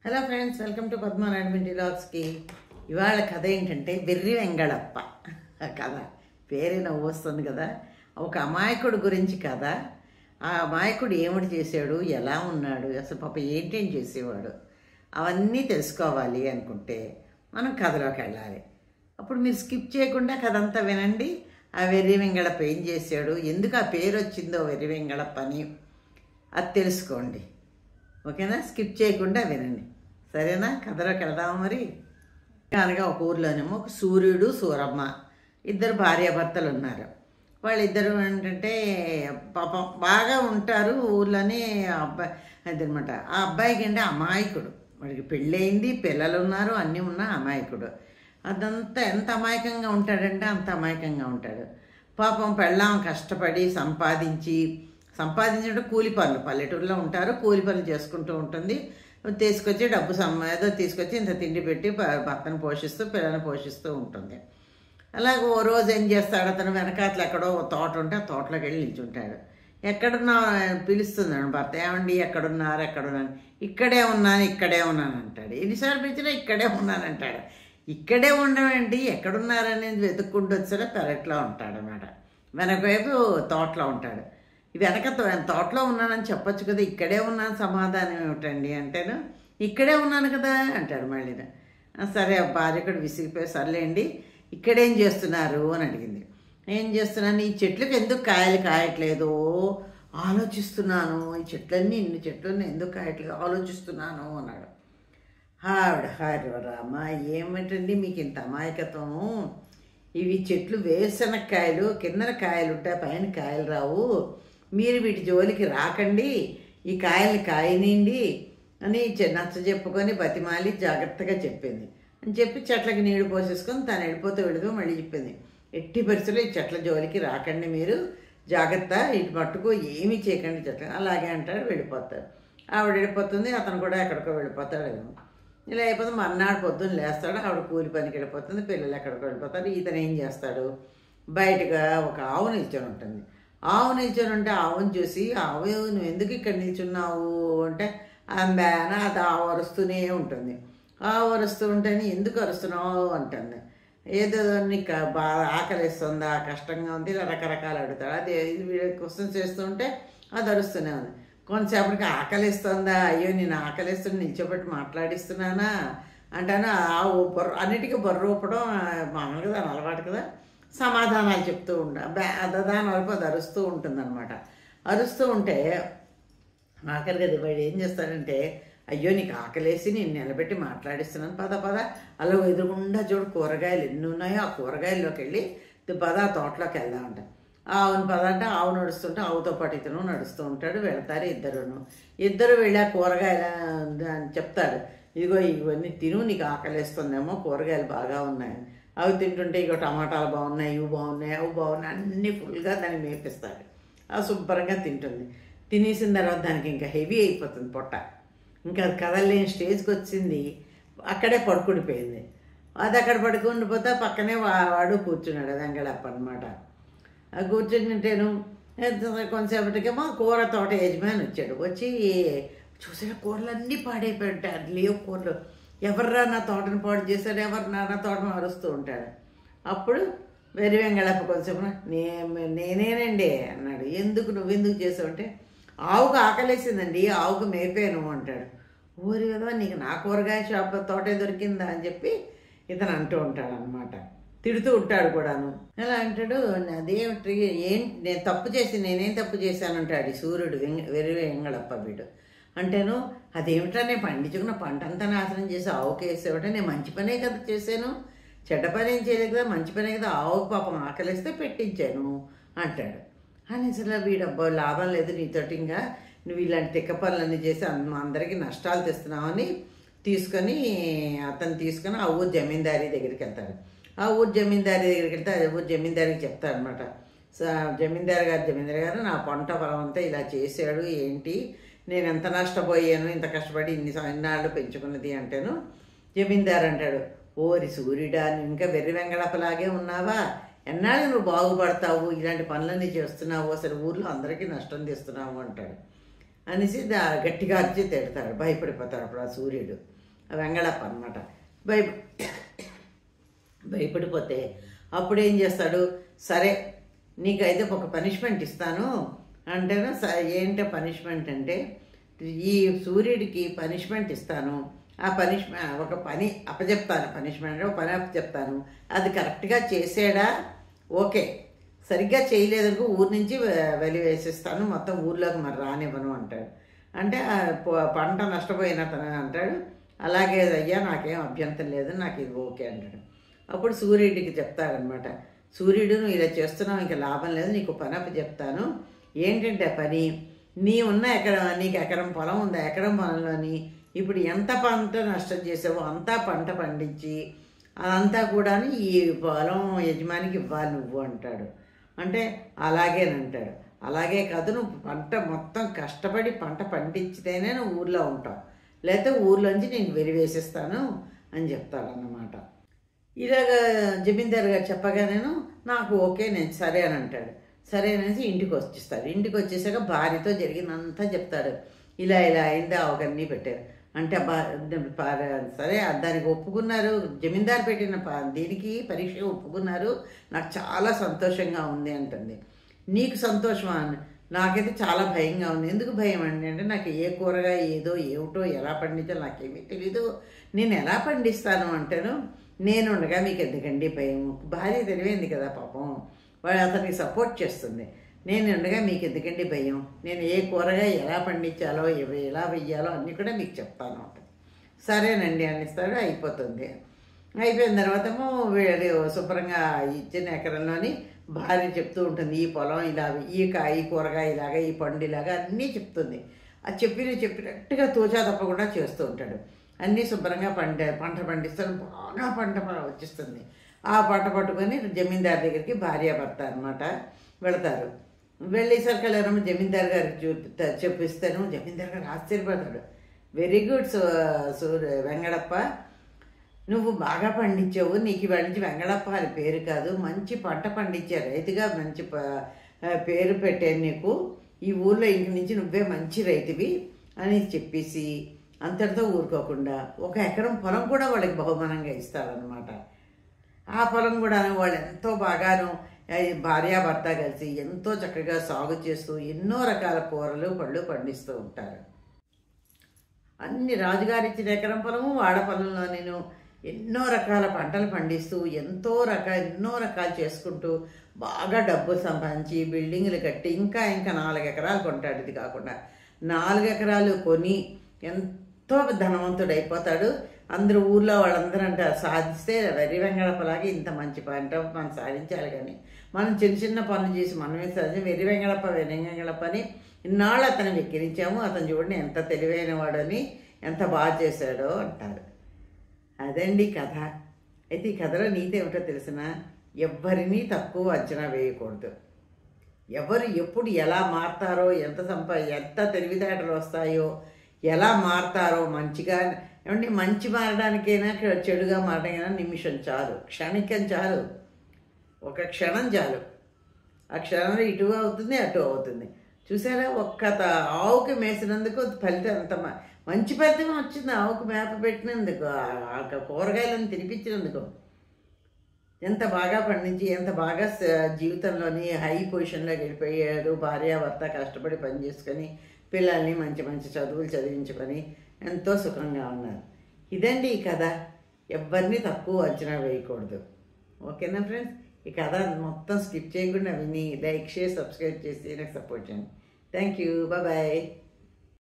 hello friends welcome to Padmanarayana లాగ్స్కి ఇవాళ కథ ఏంటంటే వెర్రి వెంగళప్ప ఆ కథ పేరే నవ్వు వస్తుంది కదా ఒక అమాయకుడు గురించి కథ ఆ అమాయకుడు ఏమిటి చేశాడు ఎలా ఉన్నాడు అసలు పాప ఏంటేం చేసేవాడు అవన్నీ తెలుసుకోవాలి అనుకుంటే మనం కథలోకి వెళ్ళాలి అప్పుడు మీరు స్కిప్ చేయకుండా కథ అంతా వినండి ఆ వెర్రి వెంగళప్ప ఏం చేశాడు ఎందుకు ఆ పేరు వచ్చిందో వెర్రి వెంగళప్ప అని అది తెలుసుకోండి ఓకేనా స్కిప్ చేయకుండా వినండి సరేనా కథలోకి వెళదాం మరి అనగా ఒక ఊర్లోనేమో ఒక సూర్యుడు సూరమ్మ ఇద్దరు భార్యాభర్తలు ఉన్నారు వాళ్ళిద్దరు ఏంటంటే పాపం బాగా ఉంటారు ఊర్లోనే ఆ అబ్బాయి అదనమాట ఆ అబ్బాయికి అంటే అమాయకుడు వాడికి పెళ్ళయింది పిల్లలు ఉన్నారు అన్నీ ఉన్న అమాయకుడు అదంతా ఎంత అమాయకంగా ఉంటాడంటే అంత అమాయకంగా ఉంటాడు పాపం పెళ్ళాం కష్టపడి సంపాదించి సంపాదించడం కూలి పనులు పల్లెటూరులో ఉంటారు కూలి పనులు చేసుకుంటూ ఉంటుంది తీసుకొచ్చి డబ్బు సమ్ ఏదో తీసుకొచ్చి ఇంత తిండి పెట్టి భ- భర్తను పోషిస్తూ పిల్లల్ని పోషిస్తూ ఉంటుంది అలాగే ఓ రోజు ఏం చేస్తాడు అతను వెనకాతలు ఎక్కడో ఓ తోట ఉంటే ఆ తోటలోకి వెళ్ళి నిల్చుంటాడు ఎక్కడున్నా పిలుస్తున్నాడు భర్త ఏమండి ఎక్కడున్నారు ఎక్కడున్నాను ఇక్కడే ఉన్నాను ఇక్కడే ఉన్నాను అంటాడు ఎన్నిసార్లు పిలిచినా ఇక్కడే ఉన్నాను అంటాడు ఇక్కడే ఉండమేంటి ఎక్కడున్నారనేది వెతుక్కుంటూ వచ్చాడో పెరట్లో ఉంటాడు అన్నమాట వెనక వైపు తోటలో ఉంటాడు వెనక తో- తోటలో ఉన్నానని చెప్పొచ్చు కదా ఇక్కడే ఉన్నాను సమాధానం ఏమిటండి అంటేను ఇక్కడే ఉన్నాను కదా అంటాడు మళ్ళీ సరే ఆ భార్య కూడా విసిగిపోయి సర్లేండి ఇక్కడేం చేస్తున్నారు అని అడిగింది ఏం చేస్తున్నాను ఈ చెట్లకు ఎందుకు కాయలు కాయట్లేదు ఆలోచిస్తున్నాను ఈ చెట్లన్నీ ఇన్ని చెట్లన్నీ ఎందుకు కాయట్లేదు ఆలోచిస్తున్నాను అన్నాడు ఆవిడ హారి రామ ఏమిటండి మీకు ఇంత అమాయకత్వము ఇవి చెట్లు వేరుశనక్కాయలు కిందన కాయలు ఉంటాయి పైన కాయలు రావు మీరు వీటి జోలికి రాకండి ఈ కాయల్ని కాయనిండి అని చె- నచ్చ చెప్పుకొని బతిమాలి జాగ్రత్తగా చెప్పింది అని చెప్పి చెట్లకి నీళ్లు పోసేసుకొని తను వెళ్ళిపోతూ వెళుతూ మళ్ళీ చెప్పింది ఎట్టి పరిస్థితుల్లో ఈ చెట్ల జోలికి రాకండి మీరు జాగ్రత్త ఇటు మట్టుకు ఏమీ చేయకండి చెట్ల అలాగే అంటాడు వెళ్ళిపోతాడు ఆవిడ వెళ్ళిపోతుంది అతను కూడా ఎక్కడికో వెళ్ళిపోతాడు ఇలా అయిపోతే మర్నాడు పొద్దున్న లేస్తాడు ఆవిడ కూలి పనికి వెళ్ళిపోతుంది పిల్లలు ఎక్కడికో వెళ్ళిపోతారు ఇతను ఏం చేస్తాడు బయటగా ఒక ఆవు నిల్చొని ఉంటుంది ఆవు నిల్చొని ఉంటే ఆవుని చూసి ఆవు నువ్వు ఎందుకు ఇక్కడ నిల్చున్నావు అంటే అందాన అది ఆవు అరుస్తూనే ఉంటుంది ఆవు అరుస్తూ ఉంటేనే ఎందుకు అరుస్తున్నావు అంటుంది ఏదో నీకు బాగా ఆకలిస్తుందా కష్టంగా ఉంది ఇలా రకరకాలు అడుగుతాడు అది ఇది క్వశ్చన్స్ చేస్తుంటే అది అరుస్తూనే ఉంది కొంతసేపటికి ఆకలిస్తుందా అయ్యో నేను ఆకలిస్తుంది నిల్చోబెట్టి మాట్లాడిస్తున్నానా అంటాను ఆవు బొర్ర అన్నిటికీ బొర్ర ఊపడం ఆ, మామూలుగా దాని అలవాటు కదా సమాధానాలు చెప్తూ ఉండ బ్యా- అది దాని వరకు అది అరుస్తూ ఉంటుందన్నమాట అరుస్తూ ఉంటే ఆఖరిగా అది వాడు ఏం చేస్తాడంటే అయ్యో నీకు ఆకలేసి నేను నిలబెట్టి మాట్లాడిస్తున్నాను పద పద అలా ఎదురుగుండా చూడు కూరగాయలు ఎన్ని ఉన్నాయో ఆ కూరగాయల్లోకి వెళ్ళి "ఇది పద ఆ తోటలోకి వెళ్దామంట ఆవును పద అంటే ఆవు నడుస్తుంటే ఆవుతో పాటు ఇతను నడుస్తూ ఉంటాడు వెళ్తారు ఇద్దరును ఇద్దరు వెళ్ళి ఆ కూరగాయలు అని చెప్తాడు ఇదిగో ఇవన్నీ తిను నీకు ఆకలేస్తుందేమో కూరగాయలు బాగా ఉన్నాయి అవి తింటుంటే ఇగో టమాటాలు బాగున్నాయి ఇవి బాగున్నాయి అవి బాగున్నాయి అన్నీ ఫుల్గా దాన్ని మేపిస్తాడు అది శుభ్రంగా తింటుంది తినేసిన తర్వాత దానికి ఇంకా హెవీ అయిపోతుంది పొట్ట ఇంకా అది కదలలేని స్టేజ్కి వచ్చింది అక్కడే పడుకుండిపోయింది అది అక్కడ పడుకుండిపోతే పక్కనే వా- వాడు కూర్చున్నాడు వెంగళప్ప అనమాట ఆ కూర్చుంటేను కొంతసేపటికేమో కూర తోట యజమాని వచ్చాడు వచ్చి చూసిన కూరలన్నీ పాడైపోయి ఉంటాయి అది లేవు కూరలు ఎవర్రా నా తోటను పాడు చేశాడు ఎవరు నా నా తోటను అరుస్తూ ఉంటాడు అప్పుడు వెరి వెంగళప్ప కొంచెం నే నేనేనండి అన్నాడు ఎందుకు నువ్వెందుకు చేసావు అంటే ఆవుకు ఆకలేసిందండి ఆవుకు మేపాను అంటాడు ఊరి కదా నీకు నా కూరగాయ షాప్ తోటే దొరికిందా అని చెప్పి ఇతను అంటూ ఉంటాడు అనమాట తిడుతూ ఉంటాడు కూడాను ఎలా అంటాడు అదేమిటి ఏం నేను తప్పు చేసి నేనేం తప్పు చేశాను అంటాడు ఈ సూర్యుడు వెంగ వెర్రి వెంగళప్ప వీడు అంటేను అదేమిటా నేను పండించుకున్న పంట అంతా నాశనం చేసి ఆవుకి వేసేవాటే నేను మంచి పనే కదా చేశాను చెడ్డ పని ఏం చేయలేదు కదా మంచి పనే కదా ఆవుకు పాపం ఆకలిస్తే పెట్టించాను అంటాడు అని అసలు వీడబ్బా లాభం లేదు నీతోటి ఇంకా నువ్వు ఇలాంటి తిక్క పనులన్నీ చేసి అన్- మా అందరికీ నష్టాలు తెస్తున్నావని తీసుకొని అతను తీసుకొని ఆ ఊరు జమీందారీ దగ్గరికి వెళ్తాడు ఆ ఊరు జమీందారీ దగ్గరికి వెళ్తే ఆ ఊరు జమీందారికి చెప్తాడు అనమాట జమీందారు గారు జమీందారు గారు నా పంట పొలం అంతా ఇలా చేశాడు ఏంటి నేను ఎంత నష్టపోయాను ఇంత కష్టపడి ఇన్ని సం- ఇన్నాళ్ళు పెంచుకున్నది అంటేను జమీందారు అంటాడు ఓరి సూర్యుడా నువ్వు ఇంకా వెర్రి వెంగళపలాగే ఉన్నావా ఎన్నాళ్ళు నువ్వు బాగుపడతావు ఇలాంటి పనులన్నీ చేస్తున్నావు అసలు ఊర్లో అందరికీ నష్టం తెస్తున్నావు అంటాడు అనేసి దా గట్టిగా అరిచి తిడతాడు భయపడిపోతాడు అప్పుడు ఆ సూర్యుడు ఆ వెంగళప్ప అనమాట భయ భయపడిపోతే అప్పుడు ఏం చేస్తాడు సరే నీకైతే ఒక పనిష్మెంట్ ఇస్తాను అంటేనా స- ఏంటో పనిష్మెంట్ అంటే ఈ సూర్యుడికి పనిష్మెంట్ ఇస్తాను ఆ పనిష్మెంట్ ఒక పని అప్పచెప్తాను పనిష్మెంట్ ఒక పని అప్పచెప్తాను అది కరెక్ట్గా చేసాడా ఓకే సరిగ్గా చేయలేదనుకో ఊరి నుంచి వె- వెలివేసిస్తాను మొత్తం ఊర్లోకి మరి రానివ్వను అంటాడు అంటే ఆ ప- పంట నష్టపోయిన అతను అంటాడు అలాగే అయ్యా నాకేం అభ్యంతరం లేదు నాకు ఇది ఓకే అంటాడు అప్పుడు సూర్యుడికి చెప్తాడనమాట సూర్యుడు నువ్వు ఇలా చేస్తున్నావు ఇంకా లాభం లేదు నీకు పని అప్పు చెప్తాను ఏంటంటే ఆ పని నీ ఉన్న ఎకరం నీకు ఎకరం పొలం ఉంది ఆ ఎకరం పొలంలోని ఇప్పుడు ఎంత పంట నష్టం చేసావో అంతా పంట పండించి అదంతా కూడా ఈ పొలం యజమానికి ఇవ్వాలి నువ్వు అంటాడు అంటే అలాగేనంటాడు అలాగే కాదు నువ్వు పంట మొత్తం కష్టపడి పంట పండించితేనే నువ్వు ఊర్లో ఉంటావు లేకపోతే ఊర్లోంచి నేను వెలివేసిస్తాను అని చెప్తాడన్నమాట ఇలాగ జమీందార్ గారు చెప్పగా నేను నాకు ఓకే నేను సరే అని అంటాడు సరే అనేసి ఇంటికి వచ్చేస్తాడు ఇంటికి వచ్చేసాక భార్యతో జరిగిందంతా చెప్తాడు ఇలా ఇలా అయింది అవన్నీ పెట్టారు అంటే బా పా- సరే దానికి ఒప్పుకున్నారు జమీందార్ పెట్టిన ప- దీనికి పరీక్ష ఒప్పుకున్నారు నాకు చాలా సంతోషంగా ఉంది అంటుంది నీకు సంతోషమా అని నాకైతే చాలా భయంగా ఉంది ఎందుకు భయం అండి అంటే నాకు ఏ కూరగాయ ఏదో ఏమిటో ఎలా పండించాలో నాకేమీ తెలీదు నేను ఎలా పండిస్తాను అంటాను నేను ఉండగా మీకు ఎందుకండి భయం భార్య తెలివైంది కదా పాపం వాడు అతనికి సపోర్ట్ చేస్తుంది నేను ఉండగా మీకు ఎందుకండి భయం నేను ఏ కూరగాయ ఎలా పండించాలో ఎవ- ఎలా వెయ్యాలో అన్నీ కూడా మీకు చెప్తాను అంటుంది సరేనండి అనిస్తాడు అయిపోతుంది అయిపోయిన తర్వాత ఏమో వీడు శుభ్రంగా ఇచ్చిన ఎకరంలోని భార్య చెప్తూ ఉంటుంది ఈ పొలం ఇలా ఈ కాయ ఈ కూరగాయ ఇలాగా ఈ పండు ఇలాగా అన్నీ చెప్తుంది అది చెప్పిన చెప్పినట్టుగా తోచా తప్పకుండా చేస్తూ ఉంటాడు అన్నీ శుభ్రంగా పంట పంట పండిస్తాను బాగా పంట ప- వచ్చేస్తుంది ఆ పంట పట్టుకొని జమీందార్ దగ్గరికి భార్యాభర్త అనమాట వెళతారు వెళ్ళేసరికి వెళ్ళారమ్మ జమీందార్ గారికి చూపి చెప్పిస్తాను జమీందార్ గారు ఆశ్చర్యపోతాడు very good so Surya Vengadappa నువ్వు బాగా పండించావు నీకు ఇవాళ నుంచి వెంగళప్ప అని పేరు కాదు మంచి పంట పండించే రైతుగా మంచి ప- ఆ, పేరు పెట్టాను నీకు ఈ ఊర్లో ఇంటి నుంచి నువ్వే మంచి రైతువి అని చెప్పేసి అంతటితో ఊరుకోకుండా ఒక ఎకరం పొలం కూడా వాళ్ళకి బహుమానంగా ఇస్తారనమాట ఆ పొలం కూడా వాళ్ళు ఎంతో బాగాను ఆ, భార్యాభర్త కలిసి ఎంతో చక్కగా సాగు చేస్తూ ఎన్నో రకాల కూరలు పళ్ళు పండిస్తూ ఉంటారు అన్ని రాజుగారు ఇచ్చిన ఎకరం పొలము వాడ పొలంలో నేను ఎన్నో రకాల పంటలు పండిస్తూ ఎంతో రకాల ఎన్నో రకాలు చేసుకుంటూ బాగా డబ్బు సంపాదించి బిల్డింగ్లు కట్టి ఇంకా ఇంకా నాలుగు ఎకరాలు కొంటాడు ఇది కాకుండా నాలుగు ఎకరాలు కొని ఎంతో ధనవంతుడు అయిపోతాడు అందరూ ఊర్లో వాళ్ళందరూ అంటారు సాధిస్తే వెర్రి వెంగళప్పలాగా ఇంత మంచి పంట మనం సాధించాలి కానీ మనం చిన్న చిన్న పనులు చేసి మనమే సాధించి వెర్రి వెంగళప్ప వెర్రి వెంగళప్ప అని ఇన్నాళ్ళు అతను వెక్కిరించాము అతను చూడండి ఎంత తెలివైన వాడని ఎంత బాగా చేశాడో అంటారు అదండి కథ అయితే ఈ కథలో నీతి ఏమిటో తెలిసిన ఎవ్వరినీ తక్కువ అంచనా వేయకూడదు ఎవరు ఎప్పుడు ఎలా మారతారో ఎంత సంపా ఎంత తెలివితేటలు వస్తాయో ఎలా మారతారో మంచిగా ఏమంటే మంచి మారడానికైనా చెడుగా మారడానికైనా నిమిషం చాలు క్షణికం చాలు ఒక క్షణం చాలు ఆ క్షణంలో ఇటు అవుతుంది అటు అవుతుంది చూసారా ఒక్క త- ఆవుకి మేసినందుకు ఫలితం అంత మ- మంచి ఫలితం వచ్చింది ఆవుకు మేప పెట్టినందుకు ఆ- ఆ కూరగాయలను తినిపించినందుకు ఎంత బాగా పండించి ఎంత బాగా స- జీవితంలోని హై పొజిషన్లోకి వెళ్ళిపోయారు భార్యాభర్త కష్టపడి పని చేసుకొని పిల్లల్ని మంచి మంచి చదువులు చదివించుకొని ఎంతో సుఖంగా ఉన్నారు ఇదండి ఈ కథ ఎవరిని తక్కువ అంచనా వేయకూడదు ఓకేనా ఫ్రెండ్స్ ఈ కథ మొత్తం స్కిప్ చేయకుండా విని లైక్ షేర్ సబ్స్క్రైబ్ చేసి నాకు సపోర్ట్ చేయండి థ్యాంక్ యూ బాయ్